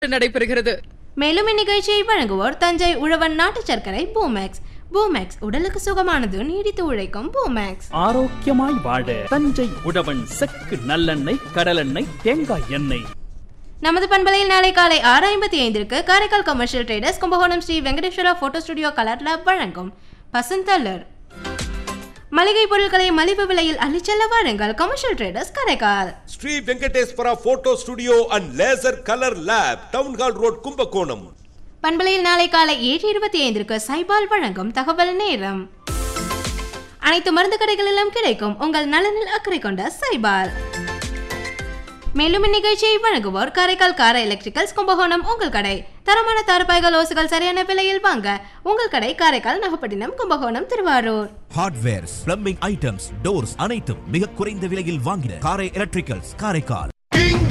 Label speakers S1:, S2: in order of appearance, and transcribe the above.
S1: நடைபெறுகிறது
S2: மேலும் இந்நிகழ்ச்சியை வழங்குவோர் தஞ்சை உழவன் நாட்டு சர்க்கரை பூமேக்ஸ் பூமேக்ஸ் உடலுக்கு சுகமானது நீடித்து உழைக்கும் பூமேக்ஸ்
S3: ஆரோக்கியமாய் வாழ தஞ்சை உழவன் செக்கு நல்லெண்ணெய் கடலெண்ணெய் தேங்காய் எண்ணெய்
S2: நமது பண்பலையில் நாளை காலை ஆறு ஐம்பத்தி ஐந்திற்கு Karaikal commercial traders Kumbakonam Sri Venkateswara photo studio colour lab வழங்கும் பசந்தலர் மளிகை பொருட்களை மலிவு விலையில் அள்ளிச்செல்ல வாருங்கள் commercial traders Karaikal
S4: Sri Venkateswara photo studio and laser colour lab town hall road Kumbakonam
S2: பண்பலையில் நாளை காலை ஏழு இருபத்தி ஐந்திற்கு சைபால் வழங்கும் தகவல் நேரம் அனைத்து மருந்து கடைகளிலும் கிடைக்கும் உங்கள் நலனில் அக்கறை கொண்ட சைபால் மேலும் இந்நிகழ்ச்சியை வழங்குவோர் காரைக்கால் கார எலக்ட்ரிக்கல்ஸ் கும்பகோணம் உங்கள் கடை தரமான தார்பாய்கள் ஓசுகள் சரியான விலையில் வாங்க உங்கள் கடை Karaikal Nagapattinam Kumbakonam Thiruvarur
S5: hardwares plumbing items doors அனைத்தும் மிக குறைந்த விலையில் வாங்கின காரை எலக்ட்ரிக்கல்ஸ் காரைக்கால்